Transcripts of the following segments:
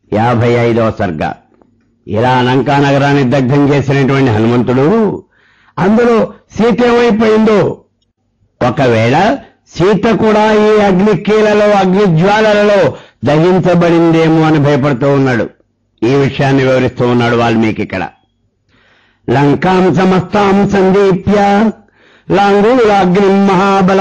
యాభై ఐదవ సర్గ ఇలా లంకా నగరాన్ని దగ్ధం చేసినటువంటి హనుమంతుడు అందులో సీత ఏమైపోయిందో ఒకవేళ సీత కూడా ఈ అగ్నికీలలో అగ్నిజ్వాలలలో దహించబడిందేమో అని భయపడుతూ ఉన్నాడు ఈ విషయాన్ని వివరిస్తూ ఉన్నాడు వాల్మీకి ఇక్కడ లంకాం సమస్తాం సందీప్య లాంగూలాగ్ని మహాబల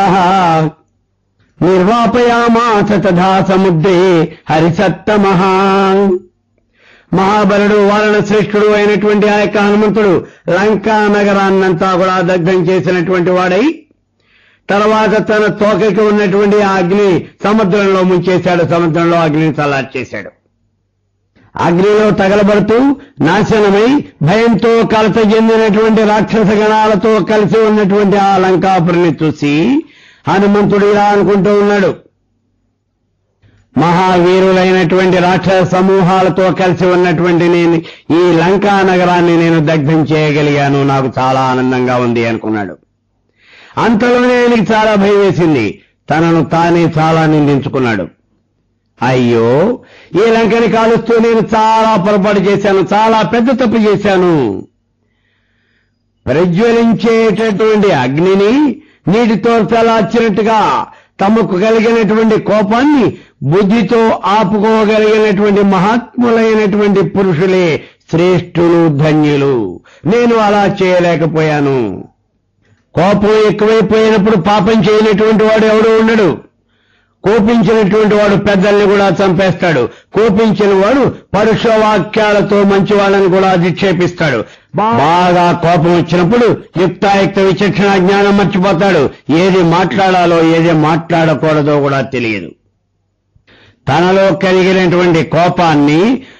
నిర్వాపయామాస తథా సముద్రే హరిసత్తమః మహాబలుడు వారణ శ్రేష్ఠుడు అయినటువంటి ఆ యొక్క హనుమంతుడు లంకా నగరాన్నంతా కూడా దగ్ధం చేసినటువంటి వాడై తర్వాత తన తోకకి ఉన్నటువంటి ఆ అగ్ని సముద్రంలో ముంచేశాడు సముద్రంలో అగ్నిని చల్లార్చేశాడు అగ్నిలో తగలబడుతూ నాశనమై భయంతో కలత చెందినటువంటి రాక్షస గణాలతో కలిసి ఉన్నటువంటి ఆ లంకాపురిని చూసి హనుమంతుడు ఇలా అనుకుంటూ ఉన్నాడు మహావీరులైనటువంటి రాక్షస సమూహాలతో కలిసి ఉన్నటువంటి నేను ఈ లంకా నగరాన్ని నేను దగ్ధం చేయగలిగాను నాకు చాలా ఆనందంగా ఉంది అనుకున్నాడు అంతలోనే ఆయనకి చాలా భయం వేసింది తనను తానే చాలా నిందించుకున్నాడు అయ్యో ఈ లంకని కాలుస్తూ నేను చాలా పొరపాటు చేశాను చాలా పెద్ద తప్పు చేశాను ప్రజ్వలించేటటువంటి అగ్నిని నీటితో చలార్చినట్టుగా తమకు కలిగినటువంటి కోపాన్ని బుద్ధితో ఆపుకోగలిగినటువంటి మహాత్ములైనటువంటి పురుషులే శ్రేష్ఠులు ధన్యులు నేను అలా చేయలేకపోయాను కోపం ఎక్కువైపోయినప్పుడు పాపం చేయనటువంటి వాడు ఎవడు ఉండడు కోపించినటువంటి వాడు పెద్దల్ని కూడా చంపేస్తాడు కోపించిన వాడు పరుష వాక్యాలతో మంచి వాళ్ళని కూడా అధిక్షేపిస్తాడు బాగా కోపం వచ్చినప్పుడు యుక్తాయుక్త విచక్షణ జ్ఞానం మర్చిపోతాడు ఏది మాట్లాడాలో ఏది మాట్లాడకూడదో కూడా తెలియదు తనలో కలిగినటువంటి కోపాన్ని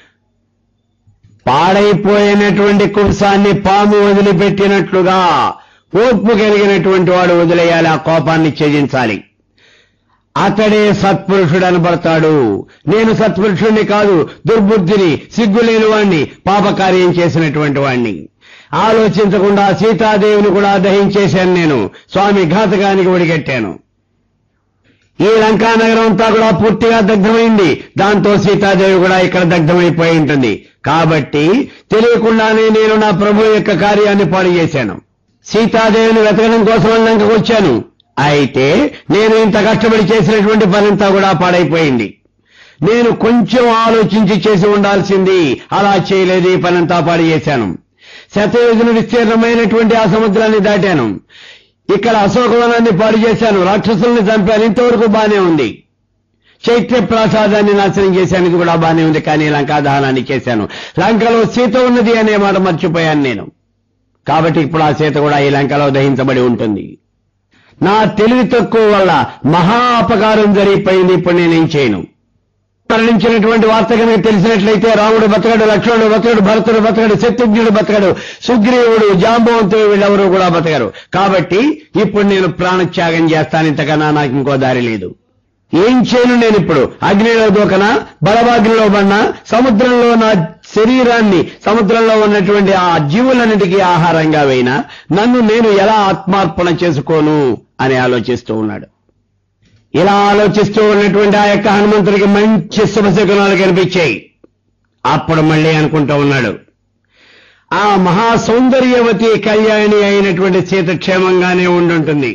పాడైపోయినటువంటి కుర్సాన్ని పాము వదిలిపెట్టినట్లుగా ఓర్పు కలిగినటువంటి వాడు వదిలేయాలి ఆ కోపాన్ని త్యజించాలి అతడే సత్పురుషుడు అనబడతాడు నేను సత్పురుషుణ్ణి కాదు దుర్బుద్ధిని సిగ్గులేని వాణ్ణి పాపకార్యం చేసినటువంటి వాణ్ణి ఆలోచించకుండా సీతాదేవిని కూడా దహించేశాను నేను స్వామి ఘాతకానికి ఒడిగట్టాను ఈ లంకా నగరం అంతా కూడా పూర్తిగా దగ్ధమైంది దాంతో సీతాదేవి కూడా ఇక్కడ దగ్ధమైపోయి ఉంటుంది కాబట్టి తెలియకుండానే నేను నా ప్రభు యొక్క కార్యాన్ని పాడు చేశాను సీతాదేవిని వెతకడం కోసం లంకకు వచ్చాను అయితే నేను ఇంత కష్టపడి చేసినటువంటి పనంతా కూడా పాడైపోయింది నేను కొంచెం ఆలోచించి చేసి ఉండాల్సింది అలా చేయలేదు ఈ పనంతా పాడు చేశాను శతయోజన విస్తీర్ణమైనటువంటి ఆ సముద్రాన్ని దాటాను ఇక్కడ అశోకవనాన్ని పాడు చేశాను రాక్షసుల్ని చంపాను ఇంతవరకు బానే ఉంది చైత్య ప్రాసాదాన్ని నాశనం చేశానికి కూడా బానే ఉంది కానీ లంకా దహనాన్ని చేశాను లంకలో సీత ఉన్నది అనే మాట మర్చిపోయాను నేను కాబట్టి ఇప్పుడు ఆ సీత కూడా ఈ లంకలో దహించబడి ఉంటుంది నా తెలివి తక్కువ వల్ల మహా అపకారం జరిగిపోయింది ఇప్పుడు నేనేం చేయను మరణించినటువంటి వార్త కనుక తెలిసినట్లయితే రాముడు బతకడు లక్ష్మణుడు బతకడు భరతుడు బతకడు శత్రుఘ్నుడు బతకడు సుగ్రీవుడు జాంబవంతుడు వీళ్ళెవరూ కూడా బతకరు కాబట్టి ఇప్పుడు నేను ప్రాణత్యాగం చేస్తాను ఇంతకన్నా నాకు ఇంకో దారి లేదు ఏం చేయను నేను ఇప్పుడు అగ్నిలో దూకన బలవాగ్నిలో పడినా సముద్రంలో నా శరీరాన్ని సముద్రంలో ఉన్నటువంటి ఆ జీవులన్నిటికీ ఆహారంగా వేయినా నన్ను నేను ఎలా ఆత్మార్పణ చేసుకోను అని ఆలోచిస్తూ ఉన్నాడు ఇలా ఆలోచిస్తూ ఉన్నటువంటి ఆ యొక్క హనుమంతుడికి మంచి శుభశకునాలు కనిపించాయి అప్పుడు మళ్ళీ అనుకుంటూ ఉన్నాడు ఆ మహా సౌందర్యవతి కళ్యాణి అయినటువంటి సీత క్షేమంగానే ఉండుంటుంది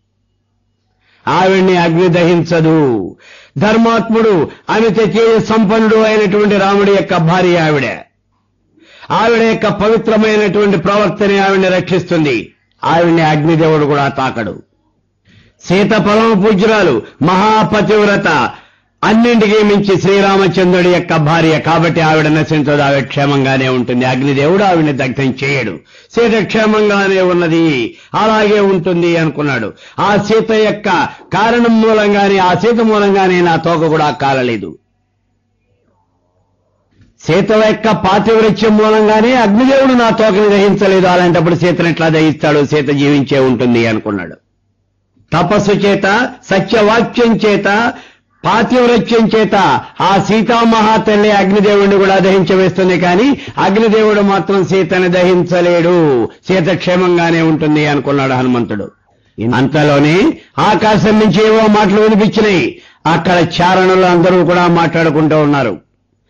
ఆవిడ్ని అగ్ని దహించదు ధర్మాత్ముడు అమిత తేజ సంపన్నుడు అయినటువంటి రాముడి యొక్క భార్య ఆవిడ ఆవిడ యొక్క పవిత్రమైనటువంటి ప్రవర్తన ఆవిడ్ని రక్షిస్తుంది ఆవిడ్ని అగ్నిదేవుడు కూడా తాకడు సీత పరమ పూజ్యురాలు మహాపతివ్రత అన్నింటికీ మించి శ్రీరామచంద్రుడి యొక్క భార్య కాబట్టి ఆవిడ నశించదు ఆవిడ క్షేమంగానే ఉంటుంది అగ్నిదేవుడు ఆవిడని దగ్ధం చేయడు సీత క్షేమంగానే ఉన్నది అలాగే ఉంటుంది అనుకున్నాడు ఆ సీత యొక్క కారణం మూలంగానే ఆ సీత మూలంగానే నా తోక కూడా కాలలేదు సీత యొక్క పాతివృత్యం మూలంగానే అగ్నిదేవుడు నా తోకని దహించలేదు అలాంటప్పుడు సీతను ఎట్లా దహిస్తాడు సీత జీవించే ఉంటుంది అనుకున్నాడు తపస్సు చేత సత్యవాక్యం చేత పాతివ్రత్యం చేత ఆ సీతామహాతల్లి అగ్నిదేవుడిని కూడా దహించవేస్తుంది కానీ అగ్నిదేవుడు మాత్రం సీతని దహించలేడు సీత క్షేమంగానే ఉంటుంది అనుకున్నాడు హనుమంతుడు అంతలోనే ఆకాశం నుంచి ఏవో మాటలు వినిపించినాయి అక్కడ చారణులు అందరూ కూడా మాట్లాడుకుంటూ ఉన్నారు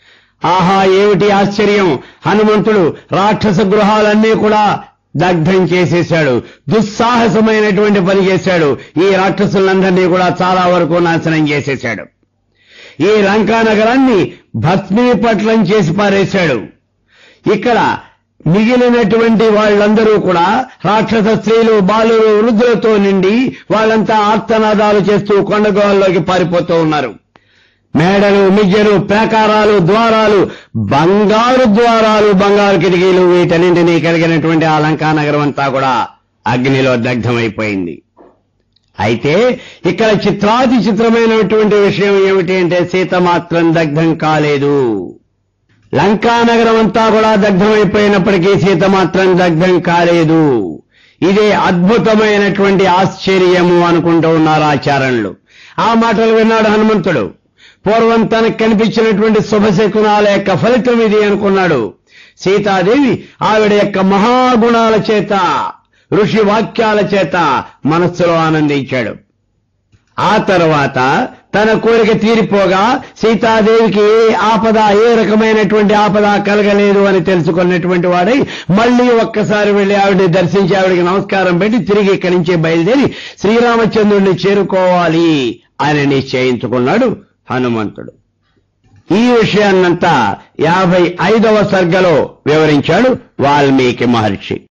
ఆహా ఏమిటి ఆశ్చర్యం హనుమంతుడు రాక్షస గృహాలన్నీ కూడా దగ్ధం చేసేశాడు దుస్సాహసమైనటువంటి పని చేశాడు ఈ రాక్షసులందరినీ కూడా చాలా వరకు నాశనం చేసేశాడు ఈ లంకా నగరాన్ని భస్మీపట్లం చేసి పారేశాడు ఇక్కడ మిగిలినటువంటి వాళ్ళందరూ కూడా రాక్షస స్త్రీలు బాలురు వృద్ధులతో నిండి వాళ్ళంతా ఆర్తనాదాలు చేస్తూ కొండగోహల్లోకి పారిపోతూ ఉన్నారు మేడలు మిజ్జలు ప్రాకారాలు ద్వారాలు బంగారు ద్వారాలు బంగారు కిటికీలు వీటన్నింటినీ కలిగినటువంటి ఆ లంకా నగరం అంతా కూడా అగ్నిలో దగ్ధమైపోయింది అయితే ఇక్కడ చిత్రాతి చిత్రమైనటువంటి విషయం ఏమిటి అంటే సీత మాత్రం దగ్ధం కాలేదు లంకా నగరం అంతా కూడా దగ్ధమైపోయినప్పటికీ సీత మాత్రం దగ్ధం కాలేదు ఇదే అద్భుతమైనటువంటి ఆశ్చర్యము అనుకుంటూ ఉన్నారు ఆచారణలు ఆ మాటలు విన్నాడు హనుమంతుడు పూర్వం తనకు కనిపించినటువంటి శుభశకునాల యొక్క ఫలితం ఇది అనుకున్నాడు సీతాదేవి ఆవిడ యొక్క మహాగుణాల చేత ఋషి వాక్యాల చేత మనస్సులో ఆనందించాడు ఆ తర్వాత తన కోరిక తీరిపోగా సీతాదేవికి ఏ ఆపద ఏ రకమైనటువంటి ఆపద కలగలేదు అని తెలుసుకున్నటువంటి వాడై మళ్ళీ ఒక్కసారి వెళ్లి ఆవిడని దర్శించి ఆవిడకి నమస్కారం పెట్టి తిరిగి ఇక్కడి నుంచి బయలుదేరి శ్రీరామచంద్రుడిని చేరుకోవాలి అని నిశ్చయించుకున్నాడు హనుమంతుడు ఈ విషయాన్నంతా యాభై ఐదవ సర్గలో వివరించాడు వాల్మీకి మహర్షి